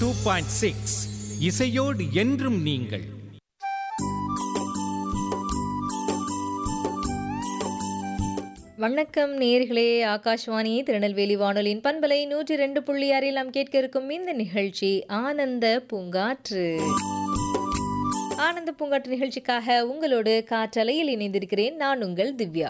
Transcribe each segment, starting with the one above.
Two point six இசையோடு என்றும் நீங்கள் வணக்கம் நேர்களே ஆகாஷ்வாணி திருநெல்வேலி வானொலியின் பண்பலை நூற்றி ரெண்டு புள்ளி ஆறில் நாம் கேட்க இருக்கும் இந்த நிகழ்ச்சி ஆனந்த பூங்காற்று ஆனந்த பூங்காற்று நிகழ்ச்சிக்காக உங்களோடு காற்றலையில் இணைந்திருக்கிறேன் நான் உங்கள் திவ்யா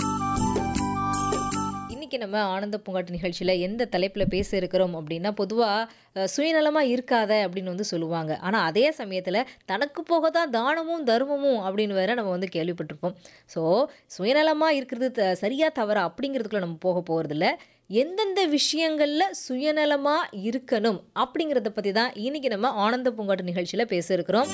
இன்னைக்கு நம்ம ஆனந்த பூங்காட்டு நிகழ்ச்சியில் எந்த தலைப்பில் பேச இருக்கிறோம் அப்படின்னா பொதுவாக சுயநலமாக இருக்காத அப்படின்னு வந்து சொல்லுவாங்க ஆனால் அதே சமயத்தில் தனக்கு போக தான் தானமும் தர்மமும் அப்படின்னு வேற நம்ம வந்து கேள்விப்பட்டிருப்போம் ஸோ சுயநலமாக இருக்கிறது த சரியா தவறா அப்படிங்கிறதுக்குள்ள நம்ம போக போகிறதில்ல எந்தெந்த விஷயங்களில் சுயநலமாக இருக்கணும் அப்படிங்கிறத பற்றி தான் இன்னைக்கு நம்ம ஆனந்த பூங்காட்டு நிகழ்ச்சியில் பேச இருக்கிறோம்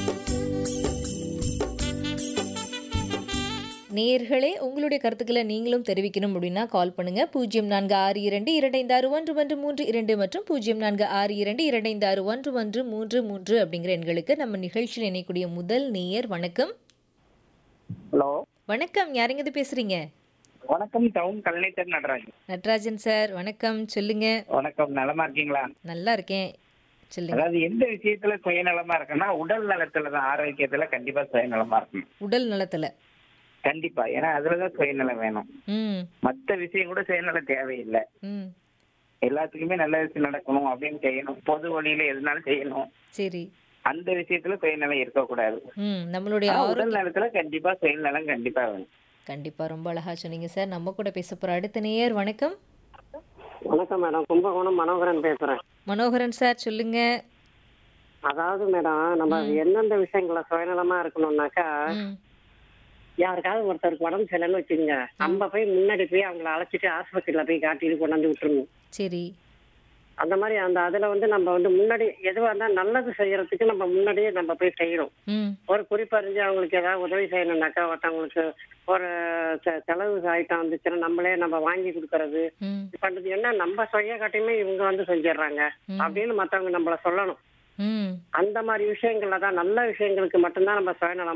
நேர்களே உங்களுடைய கருத்துக்களை நீங்களும் தெரிவிக்கணும் அப்படின்னா கால் பண்ணுங்க பூஜ்ஜியம் நான்கு ஆறு இரண்டு இரண்டைந்து ஆறு ஒன்று ஒன்று மூன்று இரண்டு மற்றும் பூஜ்ஜியம் நான்கு ஆறு இரண்டு இரண்டைந்து ஆறு ஒன்று ஒன்று மூன்று மூன்று அப்படிங்கிற எண்களுக்கு நம்ம நிகழ்ச்சியில் இணையக்கூடிய முதல் நேயர் வணக்கம் ஹலோ வணக்கம் யாருங்க பேசுறீங்க வணக்கம் டவுன் கலைஞர் நடராஜன் நட்ராஜன் சார் வணக்கம் சொல்லுங்க வணக்கம் நலமா இருக்கீங்களா நல்லா இருக்கேன் சொல்லுங்க அதாவது எந்த விஷயத்துல சுயநலமா இருக்குன்னா உடல் நலத்துல தான் ஆரோக்கியத்துல கண்டிப்பா சுயநலமா இருக்கணும் உடல் நலத்துல கண்டிப்பா ஏன்னா அதுலதான் சுயநலம் வேணும் ம் மத்த விஷயம் கூட சுயநலம் தேவையில்லை ம் எல்லாத்துக்குமே நல்ல விஷயம் நடக்கணும் அப்படின்னு செய்யணும் பொது வழியில எதுனாலும் செய்யணும் சரி அந்த விஷயத்துல சுயநலம் இருக்கக்கூடாது ம் நம்மளுடைய ஆனா, ஆரோக்கியம் உடல் நலத்துல கண்டிப்பா சுயநலம் கண்டிப்பா வேணும் கண்டிப்பா ரொம்ப அழகா சொன்னீங்க சார் நம்ம கூட பேச போற அடுத்த நேயர் வணக்கம் வணக்கம் மேடம் கும்பகோணம் மனோகரன் பேசுறேன் மனோகரன் சார் சொல்லுங்க அதாவது மேடம் நம்ம எந்தெந்த விஷயங்கள சுயநலமா இருக்கணும்னாக்கா ம் யாருக்காவது ஒருத்தருக்கு உடம்பு சரியில்லைன்னு வச்சுக்கோங்க நம்ம போய் முன்னாடி போய் அவங்கள அழைச்சிட்டு ஆஸ்பத்திரியில போய் காட்டிட்டு கொண்டாந்து விட்டுருணும் சரி அந்த மாதிரி அந்த அதுல வந்து நம்ம வந்து முன்னாடி எதுவா இருந்தா நல்லது செய்யறதுக்கு நம்ம முன்னாடியே நம்ம போய் செய்யணும் ம் ஒரு குறிப்பறிஞ்சு அவங்களுக்கு ஏதாவது உதவி செய்யணும்னாக்கா ஒருத்தவங்களுக்கு ஒரு செ- செலவு ஆயிட்டம் வந்துச்சுன்னா நம்மளே நம்ம வாங்கி கொடுக்கறது ம் பண்றது என்ன நம்ம செய்ய காட்டியுமே இவங்க வந்து செஞ்சிடுறாங்க ம். அப்படின்னு மத்தவங்க நம்மள சொல்லணும் ம் அந்த மாதிரி விஷயங்கள்ல தான் நல்ல விஷயங்களுக்கு மட்டும்தான் நம்ம சுயநலம்